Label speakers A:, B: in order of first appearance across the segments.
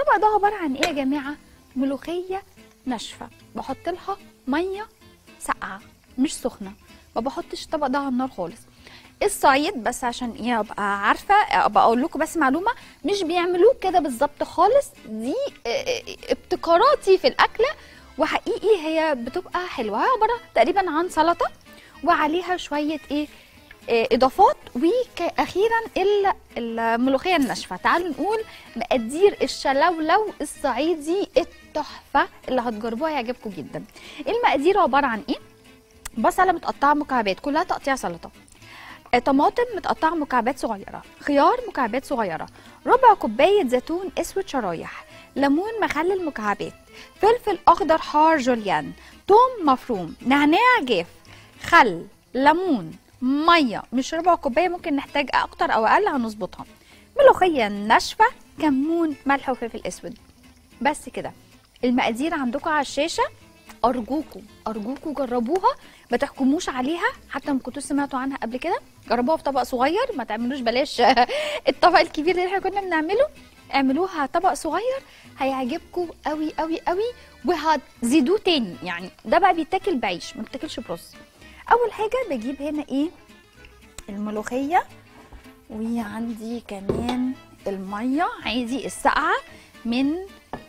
A: الطبق ده عباره عن ايه يا جماعه ملوخيه ناشفه بحط لها ميه ساقعه مش سخنه ما بحطش الطبق ده على النار خالص الصعيد بس عشان ايه ابقى عارفه ابقى اقول لكم بس معلومه مش بيعملوه كده بالظبط خالص دي اه، اه، ابتكاراتي في الاكله وحقيقي هي بتبقى حلوه هي عباره تقريبا عن سلطه وعليها شويه ايه اه، اضافات واخيرا ال- الملوخيه الناشفه تعالوا نقول مقادير الشلولو الصعيدي التحفه اللي هتجربوها هيعجبكم جدا المقادير عباره عن ايه بصله متقطعه مكعبات كلها تقطيع سلطه آه، طماطم متقطعه مكعبات صغيره خيار مكعبات صغيره ربع كوبايه زيتون اسود شرايح ليمون مخلل مكعبات فلفل اخضر حار جوليان توم مفروم نعناع جاف خل ليمون ميه مش ربع كوبايه ممكن نحتاج اكتر او اقل هنظبطها ملوخيه ناشفه كمون ملح وفلفل اسود بس كده المقادير عندكم على الشاشه ارجوكم ارجوكم جربوها ما تحكموش عليها حتى ما كنتوش سمعتوا عنها قبل كده جربوها في طبق صغير ما تعملوش بلاش الطبق الكبير اللي احنا كنا بنعمله اعملوها طبق صغير هيعجبكم قوي قوي قوي وهتزيدوه تاني يعني ده بقى بيتاكل بعيش ما بيتاكلش برز اول حاجه بجيب هنا ايه الملوخيه وعندي كمان الميه عايزي السقعه من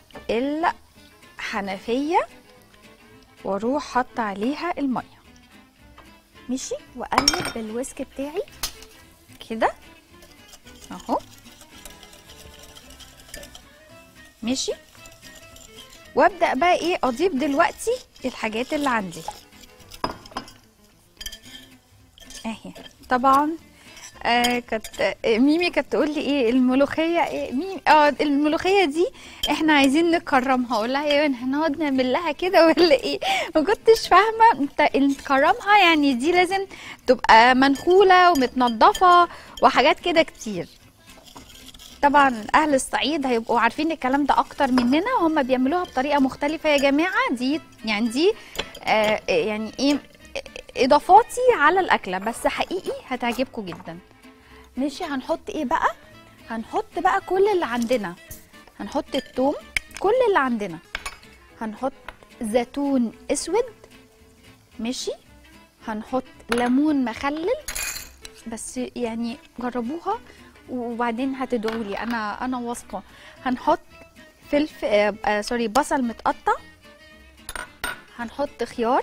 A: الحنفيه واروح حط عليها الميه ماشي واقلب بالويسك بتاعي كده اهو ماشي وابدا بقى ايه اضيف دلوقتي الحاجات اللي عندي اهي طبعا آه كانت آه، ميمي كانت تقول لي ايه الملوخيه ايه ميمي اه الملوخيه دي احنا عايزين نكرمها اقول لها ايه هنقعد نعمل لها كده ولا ايه ما كنتش فاهمه انت نكرمها يعني دي لازم تبقى منخوله ومتنضفه وحاجات كده كتير طبعا اهل الصعيد هيبقوا عارفين الكلام ده اكتر مننا وهم بيعملوها بطريقه مختلفه يا جماعه دي يعني دي آه يعني ايه اضافاتي على الاكله بس حقيقي هتعجبكم جدا ماشي هنحط ايه بقى هنحط بقى كل اللي عندنا هنحط الثوم كل اللي عندنا هنحط زيتون اسود ماشي هنحط ليمون مخلل بس يعني جربوها وبعدين هتدعوا لي انا انا واثقه هنحط فلفل آه آه سوري بصل متقطع هنحط خيار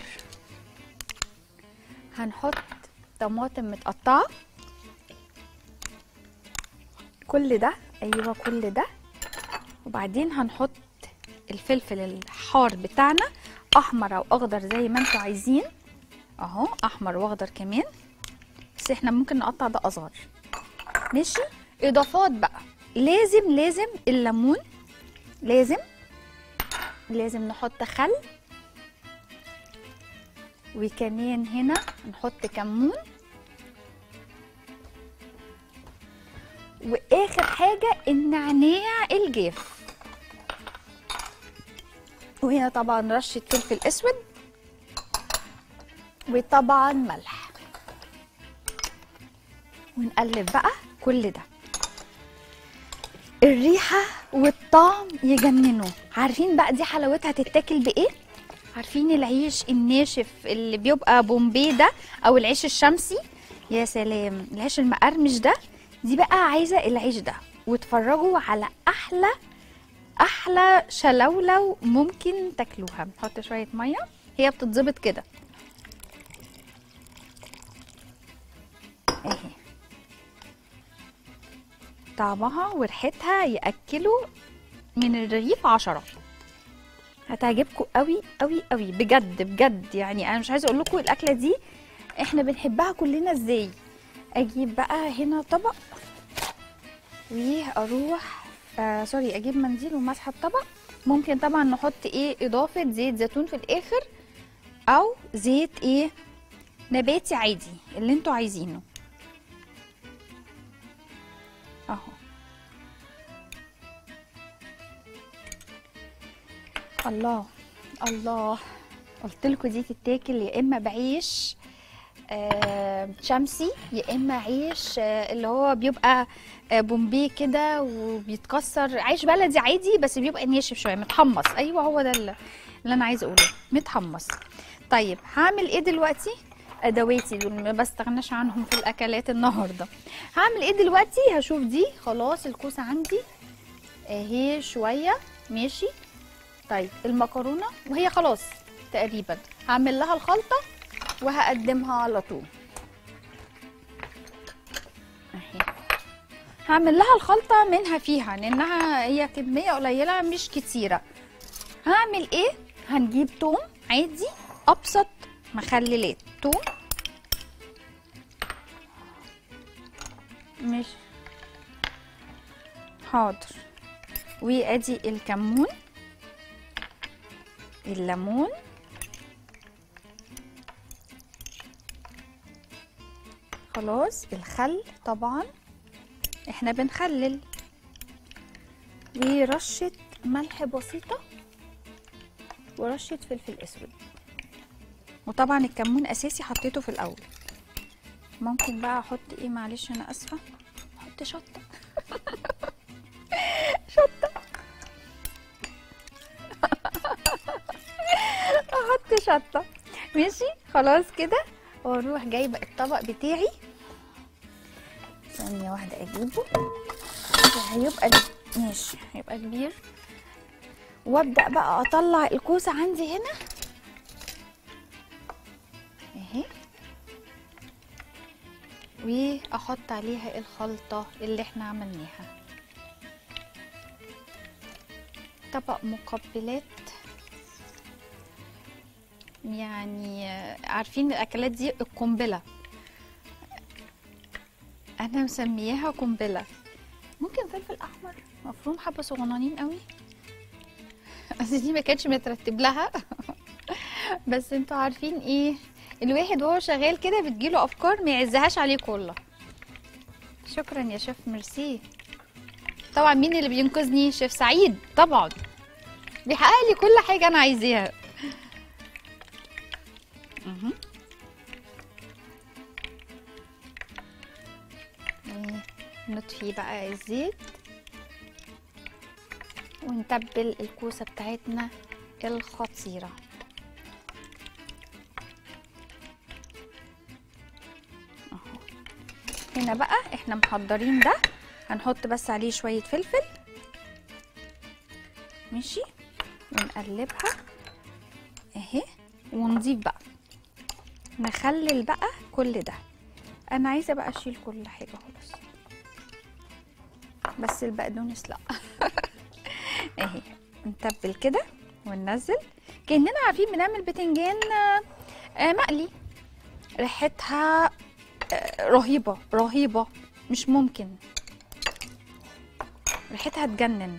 A: هنحط طماطم متقطعه كل ده ايوه كل ده وبعدين هنحط الفلفل الحار بتاعنا احمر او اخضر زي ما انتوا عايزين اهو احمر واخضر كمان بس احنا ممكن نقطع ده اصغر ماشي اضافات بقى لازم لازم الليمون لازم لازم نحط خل وكمان هنا نحط كمون واخر حاجه النعناع الجاف وهنا طبعا رشه فلفل اسود وطبعا ملح ونقلب بقى كل ده الريحه والطعم يجننوا عارفين بقى دي حلاوتها تتاكل بايه عارفين العيش الناشف اللي بيبقى بومبي ده او العيش الشمسي يا سلام العيش المقرمش ده دي بقى عايزه العيش ده واتفرجوا على احلى احلى شلولو ممكن تاكلوها نحط شويه ميه هي بتتظبط كده اهي طعمها وريحتها ياكلوا من الرغيف عشرة هتعجبكم قوي قوي قوي بجد بجد يعني انا مش عايزه اقول لكم الاكله دي احنا بنحبها كلنا ازاي اجيب بقى هنا طبق واروح آه سوري اجيب منديل ومسحه الطبق ممكن طبعا نحط ايه اضافه زيت زيتون في الاخر او زيت ايه نباتي عادي اللي انتوا عايزينه اهو الله الله قلت لكم دي تتاكل يا اما بعيش آه، شمسي يا اما عيش آه، اللي هو بيبقى آه، بومبي كده وبيتكسر عيش بلدي عادي بس بيبقى ناشف شويه متحمص ايوه هو ده اللي اللي انا عايزه اقوله متحمص طيب هعمل ايه دلوقتي ادواتي دول ما بستغناش عنهم في الاكلات النهارده هعمل ايه دلوقتي هشوف دي خلاص الكوسه عندي اهي شويه ماشي طيب المكرونه وهي خلاص تقريبا هعمل لها الخلطه وهقدمها على طول اهي هعمل لها الخلطه منها فيها لانها هي كميه قليله مش كتيره هعمل ايه هنجيب توم عادي ابسط مخللات توم مش حاضر وادي الكمون الليمون خلاص الخل طبعا احنا بنخلل ورشة ملح بسيطة ورشة فلفل اسود وطبعا الكمون اساسي حطيته في الاول ممكن بقى احط ايه معلش انا اسفة احط شطة شطة احط شطة ماشي خلاص كده واروح جايبه الطبق بتاعي ثانيه واحده اجيبه هيبقى ماشي هيبقى كبير وابدا بقى اطلع الكوسه عندي هنا اهي واحط عليها الخلطه اللي احنا عملناها طبق مقبلات يعني عارفين الاكلات دي القنبله انا مسمياها قنبله ممكن فلفل احمر مفروم حبه صغننين قوي اصل دي ما كانتش مترتب لها بس انتوا عارفين ايه الواحد وهو شغال كده بتجيله افكار ما يعزهاش عليه كله شكرا يا شيف ميرسي طبعا مين اللي بينقذني شيف سعيد طبعا بيحقق لي كل حاجه انا عايزاها مهم. نطفي بقى الزيت ونتبل الكوسة بتاعتنا الخطيرة أهو. هنا بقى احنا محضرين ده هنحط بس عليه شوية فلفل ماشي ونقلبها اهي ونضيف بقى نخلل بقى كل ده انا عايزه بقى اشيل كل حاجه خلاص بس البقدونس لا اهي نتبل كده وننزل كاننا عارفين بنعمل بتنجان آه، آه، مقلي ريحتها آه، رهيبه رهيبه مش ممكن ريحتها تجنن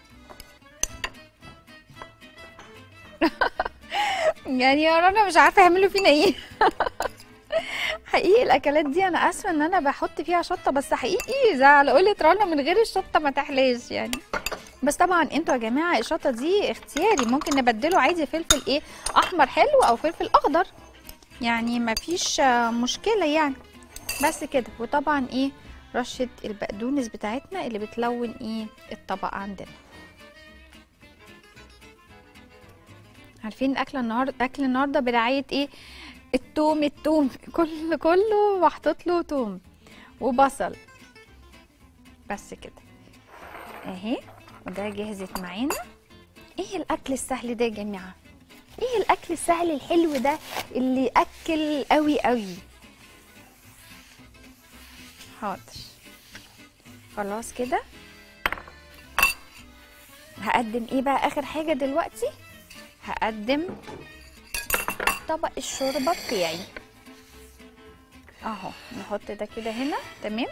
A: يعني يا رنا مش عارفه يعملوا فينا ايه حقيقي الاكلات دي انا اسفه ان انا بحط فيها شطه بس حقيقي زي على قولة رنا من غير الشطه ما تحلاش يعني بس طبعا انتوا يا جماعه الشطه دي اختياري ممكن نبدله عادي فلفل ايه احمر حلو او فلفل اخضر يعني ما فيش آه، مشكله يعني بس كده وطبعا ايه رشه البقدونس بتاعتنا اللي بتلون ايه الطبق عندنا عارفين اكل النهارده اكل النهارده برعايه ايه التوم التوم كل كله محطوط له توم وبصل بس كده اهي وده جهزت معانا ايه الاكل السهل ده يا جماعه ايه الاكل السهل الحلو ده اللي اكل قوي قوي حاضر خلاص كده هقدم ايه بقى اخر حاجه دلوقتي هقدم طبق الشوربه بتاعي اهو نحط ده كده هنا تمام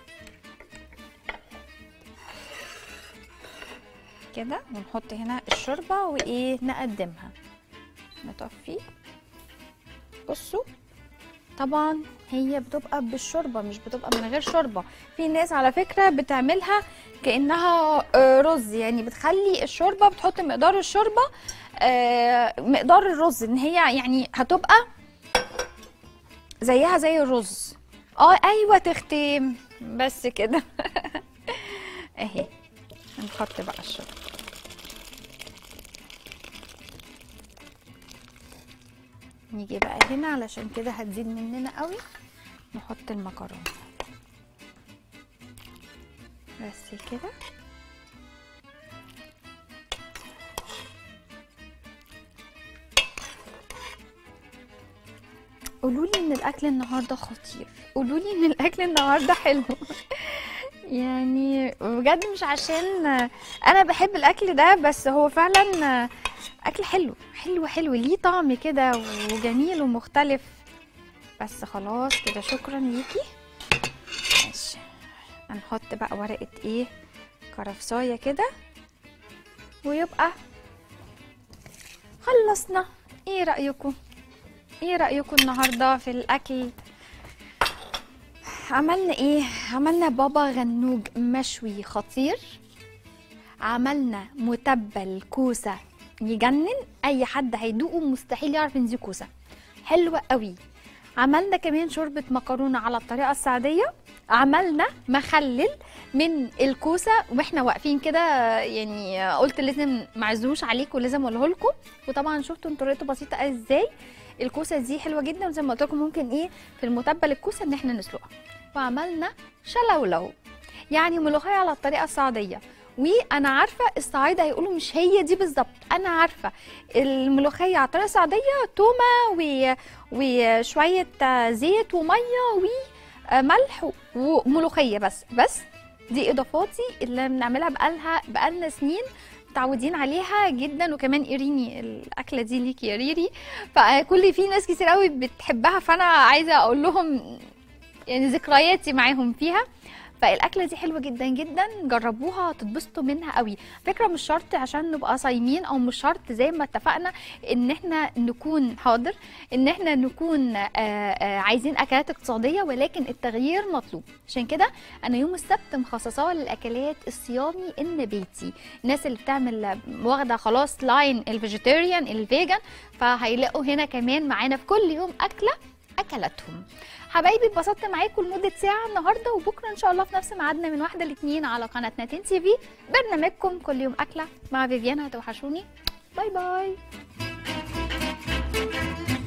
A: كده ونحط هنا الشوربه وايه نقدمها نطفي بصوا طبعا هي بتبقى بالشوربه مش بتبقى من غير شوربه في ناس على فكره بتعملها كانها آه، رز يعني بتخلي الشوربه بتحط مقدار الشوربه آه، مقدار الرز ان هي يعني هتبقى زيها زي الرز اه ايوه تختم بس كده اهي هنحط بقى الشطه نيجي بقى هنا علشان كده هتزيد مننا قوي نحط المكرونه بس كده قولوا لي ان الاكل النهارده خطير قولوا لي ان الاكل النهارده حلو يعني بجد مش عشان انا بحب الاكل ده بس هو فعلا اكل حلو حلو حلو ليه طعم كده وجميل ومختلف بس خلاص كده شكرا ليكي ماشي هنحط بقى ورقه ايه كرفسايه كده ويبقى خلصنا ايه رايكم ايه رايكم النهارده في الاكل عملنا ايه عملنا بابا غنوج مشوي خطير عملنا متبل كوسه يجنن اي حد هيدوقه مستحيل يعرف ان دي كوسه حلوه قوي عملنا كمان شوربه مكرونه على الطريقه السعوديه عملنا مخلل من الكوسه واحنا واقفين كده يعني قلت لازم معزوش عليكم لازم اقوله لكم وطبعا شفتوا انتوا طريقته بسيطه ازاي الكوسه دي حلوه جدا وزي ما قلت لكم ممكن ايه في المتبل الكوسه ان احنا نسلقها وعملنا شلولو يعني ملوخيه على الطريقه السعوديه وانا عارفه الصعايده هيقولوا مش هي دي بالظبط انا عارفه الملوخيه على الطريقه السعوديه تومه و... وشويه زيت وميه وملح وملوخيه بس بس دي اضافاتي اللي بنعملها بقالها بقالنا سنين متعودين عليها جدا وكمان ايريني الاكله دي ليكي يا ريري فكل في ناس كتير قوي بتحبها فانا عايزه اقول لهم يعني ذكرياتي معاهم فيها فالاكله دي حلوه جدا جدا جربوها تتبسطوا منها قوي فكره مش شرط عشان نبقى صايمين او مش شرط زي ما اتفقنا ان احنا نكون حاضر ان احنا نكون آآ آآ عايزين اكلات اقتصاديه ولكن التغيير مطلوب عشان كده انا يوم السبت مخصصاه للاكلات الصيامي النباتي الناس اللي بتعمل واخده خلاص لاين الفيجيتيريان الفيجن فهيلاقوا هنا كمان معانا في كل يوم اكله اكلاتهم حبايبي اتبسطت معاكم لمده ساعه النهارده وبكره ان شاء الله في نفس ميعادنا من واحده لاثنين على قناه ناتين تي في برنامجكم كل يوم اكله مع فيفيان هتوحشوني باي باي